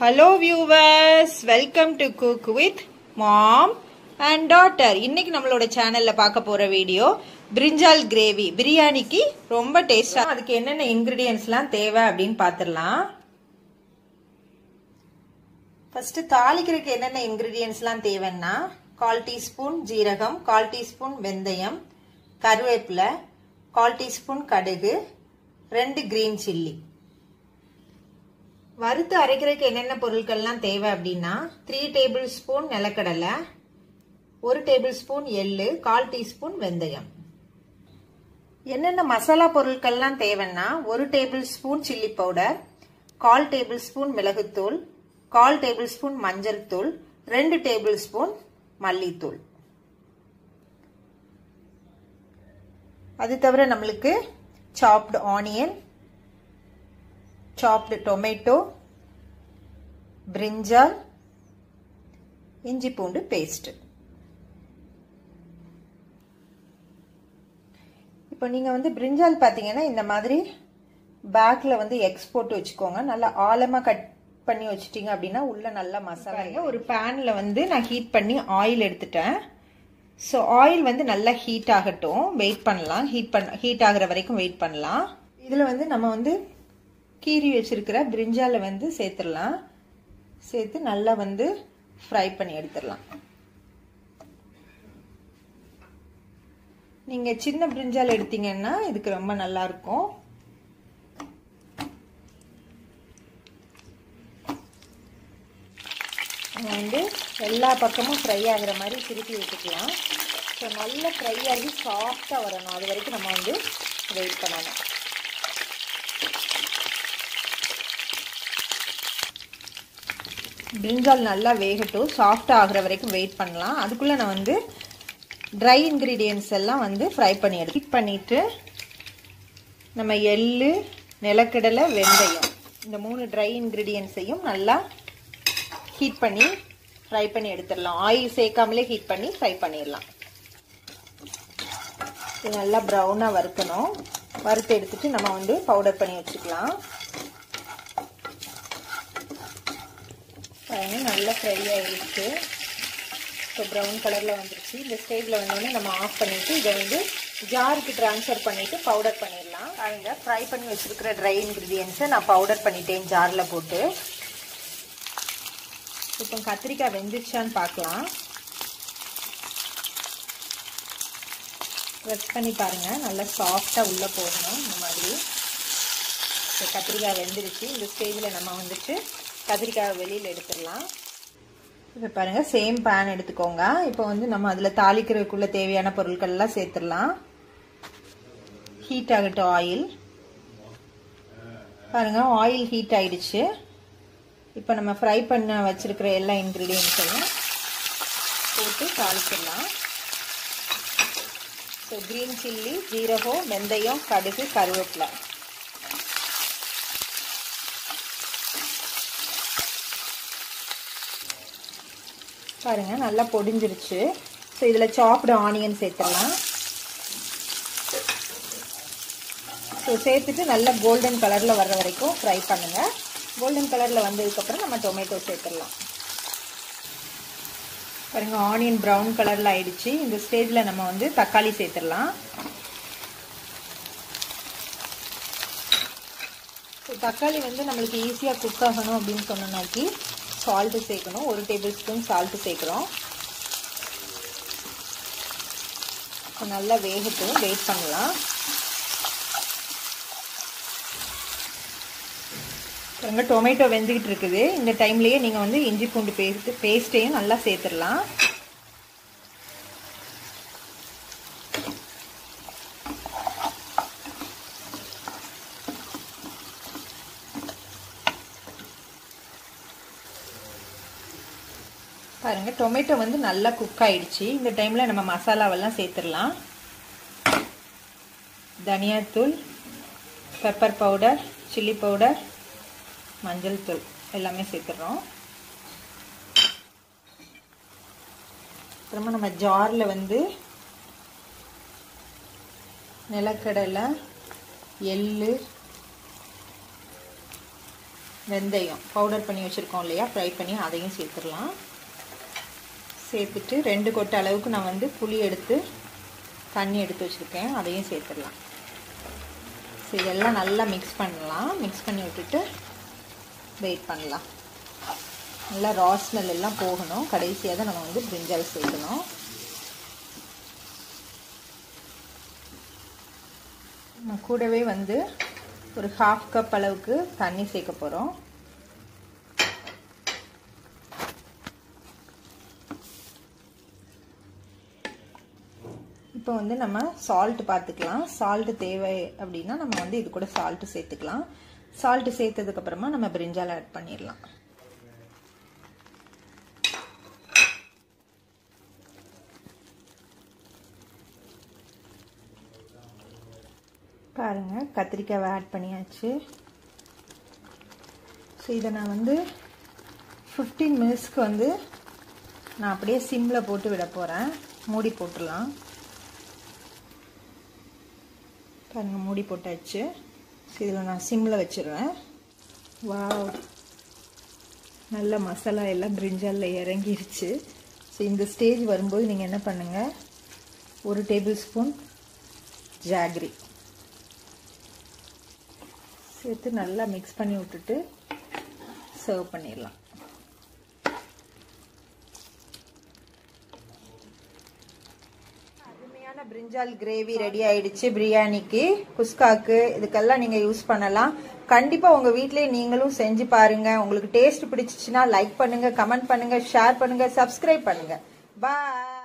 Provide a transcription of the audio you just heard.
hello viewers welcome to cook with mom and daughter இன்னைக்கு நம்மளோட சேனல்ல பார்க்க போற வீடியோ பிரிஞ்சால் கிரேவி பிரியாணிக்கு ரொம்ப டேஸ்டா அதுக்கு என்னென்ன இன்கிரீடியன்ஸ்லாம் தேவை அப்படின்னு பார்த்துடலாம் ஃபர்ஸ்ட் தாளிக்கிறதுக்கு என்னென்ன இன்கிரீடியன்ஸ்லாம் தேவைன்னா கால் டீஸ்பூன் ஜீரகம் கால் டீஸ்பூன் வெந்தயம் கருவேப்பிலை கால் டீஸ்பூன் கடுகு ரெண்டு கிரீன் சில்லி வறுத்து அரைக்கிறதுக்கு என்னென்ன பொருட்கள்லாம் தேவை அப்படின்னா த்ரீ டேபிள் ஸ்பூன் நிலக்கடலை ஒரு டேபிள் ஸ்பூன் எள்ளு கால் டீஸ்பூன் வெந்தயம் என்னென்ன மசாலா பொருட்கள்லாம் தேவைன்னா ஒரு டேபிள் ஸ்பூன் சில்லி பவுடர் கால் டேபிள் ஸ்பூன் மிளகுத்தூள் கால் டேபிள் ஸ்பூன் மஞ்சள் தூள் ரெண்டு டேபிள் ஸ்பூன் மல்லித்தூள் அது தவிர நம்மளுக்கு சாப்டு ஆனியன் சாப்டு டொமேட்டோ பிரிஞ்சால் இஞ்சி பூண்டு பேஸ்ட் இப்போ நீங்கள் வந்து பிரிஞ்சால் பார்த்தீங்கன்னா இந்த மாதிரி பேக்கில் வந்து எக்ஸ் போட்டு வச்சுக்கோங்க நல்லா ஆழமாக கட் பண்ணி வச்சிட்டிங்க அப்படின்னா உள்ள நல்லா மசாலா ஒரு பேனில் வந்து நான் ஹீட் பண்ணி ஆயில் எடுத்துட்டேன் ஸோ ஆயில் வந்து நல்லா ஹீட் ஆகட்டும் வெயிட் பண்ணலாம் ஹீட் பண்ண ஹீட் ஆகிற வரைக்கும் வெயிட் பண்ணலாம் இதில் வந்து நம்ம வந்து கீரி வச்சிருக்கிற பிரிஞ்சால வந்து சேர்த்துடலாம் சேர்த்து நல்லா வந்து ஃப்ரை பண்ணி எடுத்துடலாம் நீங்கள் சின்ன பிரிஞ்சால் எடுத்தீங்கன்னா இதுக்கு ரொம்ப நல்லா இருக்கும் வந்து எல்லா பக்கமும் ஃப்ரை ஆகிற மாதிரி திருப்பி வச்சுக்கலாம் ஸோ நல்லா ஃப்ரை ஆகி சாஃப்டாக வரணும் அது வரைக்கும் நம்ம வந்து வெயிட் பண்ணணும் பிரிஞ்சால் நல்லா வேகட்டும் சாஃப்டாக ஆகிற வரைக்கும் வெயிட் பண்ணலாம் அதுக்குள்ளே நான் வந்து ட்ரை இன்க்ரீடியன்ஸ் எல்லாம் வந்து ஃப்ரை பண்ணி எடுத்து ஹீட் பண்ணிவிட்டு நம்ம எள்ளு நிலக்கடலை வெந்தயம் இந்த மூணு ட்ரை இன்க்ரீடியன்ஸையும் நல்லா ஹீட் பண்ணி ஃப்ரை பண்ணி எடுத்துடலாம் ஆயில் சேர்க்காமலே ஹீட் பண்ணி ஃப்ரை பண்ணிடலாம் இது நல்லா ப்ரௌனாக வறுக்கணும் வறுத்து எடுத்துட்டு நம்ம வந்து பவுடர் பண்ணி வச்சுக்கலாம் பாருங்க நல்லா ஃப்ரை ஆகிடுச்சு இப்போ ப்ரௌன் கலரில் வந்துருச்சு இந்த ஸ்டேஜில் வந்தோடனே நம்ம ஆஃப் பண்ணிவிட்டு இதை வந்து ஜாருக்கு ட்ரான்ஸ்ஃபர் பண்ணிவிட்டு பவுடர் பண்ணிடலாம் பாருங்க ஃப்ரை பண்ணி வச்சுருக்கிற ட்ரை இன்க்ரீடியன்ஸை நான் பவுடர் பண்ணிட்டேன் ஜாரில் போட்டு இப்போ கத்திரிக்காய் வெந்துருச்சான்னு பார்க்கலாம் ப்ரெஸ் பண்ணி பாருங்கள் நல்லா சாஃப்டாக உள்ளே போகணும் இந்த மாதிரி இப்போ கத்திரிக்காய் வெந்துருச்சு இந்த ஸ்டேஜில் நம்ம வந்துட்டு கத்திரிக்காய் வெளியில் எடுத்துடலாம் இப்போ பாருங்கள் சேம் பேன் எடுத்துக்கோங்க இப்போ வந்து நம்ம அதில் தாளிக்கிறதுக்குள்ள தேவையான பொருட்கள்லாம் சேர்த்துடலாம் ஹீட் ஆகட்டும் ஆயில் பாருங்கள் ஆயில் ஹீட் ஆயிடுச்சு இப்போ நம்ம ஃப்ரை பண்ண வச்சுருக்கிற எல்லா இன்க்ரீடியன்ஸையும் போட்டு தாளிச்சிடலாம் ஸோ க்ரீன் சில்லி ஜீரகம் வெந்தயம் கடுகு கருவேப்பிலை பாருங்க நல்லா பொடிஞ்சிருச்சு ஸோ இதில் சாப்டு ஆனியன் சேர்த்துடலாம் ஸோ சேர்த்துட்டு நல்லா கோல்டன் கலரில் வர்ற வரைக்கும் ஃப்ரை பண்ணுங்கள் கோல்டன் கலரில் வந்ததுக்கப்புறம் நம்ம டொமேட்டோ சேர்த்துடலாம் பாருங்க ஆனியன் ப்ரௌன் கலரில் ஆயிடுச்சு இந்த ஸ்டேஜில் நம்ம வந்து தக்காளி சேர்த்துடலாம் தக்காளி வந்து நம்மளுக்கு ஈஸியாக குக் ஆகணும் அப்படின்னு சொன்னோம்னாக்கி சால்ட்டு சேர்க்கணும் ஒரு டேபிள் ஸ்பூன் சால்ட்டு சேர்க்குறோம் நல்லா வேகட்டும் வெயிட் பண்ணலாம் பாருங்க டொமேட்டோ வெந்துக்கிட்டு இருக்குது இந்த டைம்லேயே நீங்கள் வந்து இஞ்சி பூண்டு பேஸ்ட் பேஸ்ட்டையும் நல்லா சேர்த்துடலாம் பாருங்க டொமேட்டோ வந்து நல்லா குக் ஆயிடுச்சு இந்த டைமில் நம்ம மசாலாவெல்லாம் சேர்த்துடலாம் தனியாத்தூள் பெப்பர் பவுடர் சில்லி பவுடர் மஞ்சள் தூள் எல்லாமே சேர்த்துடுறோம் அப்புறமா நம்ம ஜாரில் வந்து நிலக்கடலை எள்ளு வெந்தயம் பவுடர் பண்ணி வச்சுருக்கோம் இல்லையா ஃப்ரை பண்ணி அதையும் சேர்த்துடலாம் சேர்த்துட்டு ரெண்டு கொட்டை அளவுக்கு நான் வந்து புளி எடுத்து தண்ணி எடுத்து வச்சுருக்கேன் அதையும் சேர்த்துடலாம் ஸோ இதெல்லாம் நல்லா மிக்ஸ் பண்ணலாம் மிக்ஸ் பண்ணி விட்டுட்டு வெயிட் பண்ணலாம் நல்லா ரா ஸ்மெல் எல்லாம் போகணும் கடைசியாக தான் நம்ம வந்து பிரிஞ்சால் சேர்க்கணும் நம்ம கூடவே வந்து ஒரு ஹாஃப் கப் அளவுக்கு தண்ணி சேர்க்க போகிறோம் இப்போ வந்து நம்ம சால்ட் பார்த்துக்கலாம் சால்ட் தேவை அப்படின்னா நம்ம வந்து இது கூட சால்ட்டு சேர்த்துக்கலாம் சால்ட்டு சேர்த்ததுக்கப்புறமா நம்ம பிரிஞ்சால் ஆட் பண்ணிடலாம் பாருங்கள் கத்திரிக்காவை ஆட் பண்ணியாச்சு ஸோ இதை நான் வந்து ஃபிஃப்டீன் மினிட்ஸ்க்கு வந்து நான் அப்படியே சிம்மில் போட்டு விட போகிறேன் மூடி போட்டுடலாம் பாருங்கள் மூடி போட்டாச்சு ஸோ இதில் நான் சிம்மில் வச்சிடுறேன் வாவ் நல்ல மசாலா எல்லாம் பிரிஞ்சாலில் இறங்கிருச்சு ஸோ இந்த ஸ்டேஜ் வரும்போது நீங்கள் என்ன பண்ணுங்கள் ஒரு டேபிள் ஸ்பூன் ஜாக்ரி சேர்த்து நல்லா மிக்ஸ் பண்ணி விட்டுட்டு சர்வ் பண்ணிடலாம் அருமையான பிரிஞ்சால் கிரேவி ரெடி ஆயிடுச்சு பிரியாணிக்கு குஸ்காக்கு இதுக்கெல்லாம் நீங்க யூஸ் பண்ணலாம் கண்டிப்பா உங்க வீட்லயே நீங்களும் செஞ்சு பாருங்க உங்களுக்கு டேஸ்ட் பிடிச்சிச்சுன்னா லைக் பண்ணுங்க கமெண்ட் பண்ணுங்க ஷேர் பண்ணுங்க சப்ஸ்கிரைப் பண்ணுங்க பாய்